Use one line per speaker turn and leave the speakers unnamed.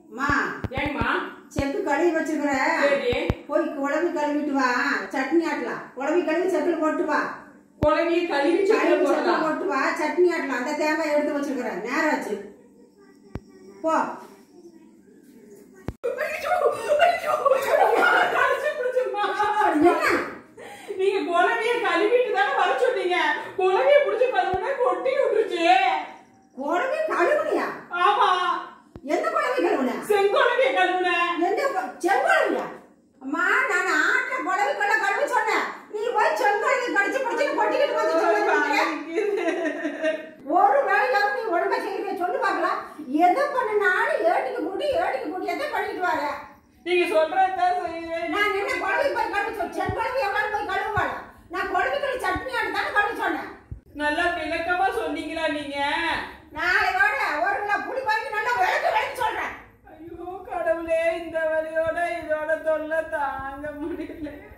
அம்மா
ஏங்கம்மா
செக்கு கழுவி வச்சிருக்கிற
சரி
போய் குழம்பு கழுவிட்டு வா சட்னி ஆட்டலாம் குழம்பு கழுவி செக்கில் போட்டு வா
குழம்பி கழுவி சக்கரை
கழுவி செக்கில்
போடலாம்
போட்டு வா சட்னி ஆட்டலாம் அந்த தேங்காய் எடுத்து வச்சிருக்கிறேன் நேரம் ஆச்சு போ
கடிச்சு பிடிச்சிருமா?
என்ன
நீங்க குழவைய கழுவிட்டு தானே வர சொன்னீங்க குழவைய புடிச்சு கழுவுனா கொட்டி விட்டுருச்சு
குழம்பு கழுவுனியா
ஆமா
எந்த குழம்பு கழுவுன
செங்குழவைய கழுவுனேன்
எந்த கொ- செங்குழம்பியா அம்மா நான் ஆட்ட குழம்பு கொள்ள கழுவி சொன்னேன் நீ போய் செங்குழம்பு கடிச்சு பிடிச்சு கொட்டிக்கிட்டு வந்து சொல்லுங்க ஒரு வேலையாவது நீ ஒழுங்கா செய்யற சொல்லு பார்க்கலாம் எதை பண்ணினாலும் ஏட்டுக்கு கூட்டி ஏட்டுக்கு கூட்டி எதை பண்ணிட்டு வர
நீங்க சொல்றதுதான் செய்வேன்
நான் என்ன குழம்பு போய் கழுவி சொல் செங்குழம்பு எவ்வளவு போய் கழுவுவாள் நான் குழம்பு கழுவி சட்னி ஆட்டு கழுவி சொன்னேன்
நல்லா விளக்கமா சொன்னீங்களா நீங்க
நாளையோட ஒரு கிலோ புளி வாங்கி நல்லா விளக்கு விளக்கு சொல்றேன்
ஐயோ கடவுளே இந்த வழியோட இதோட தொல்லை தாங்க முடியல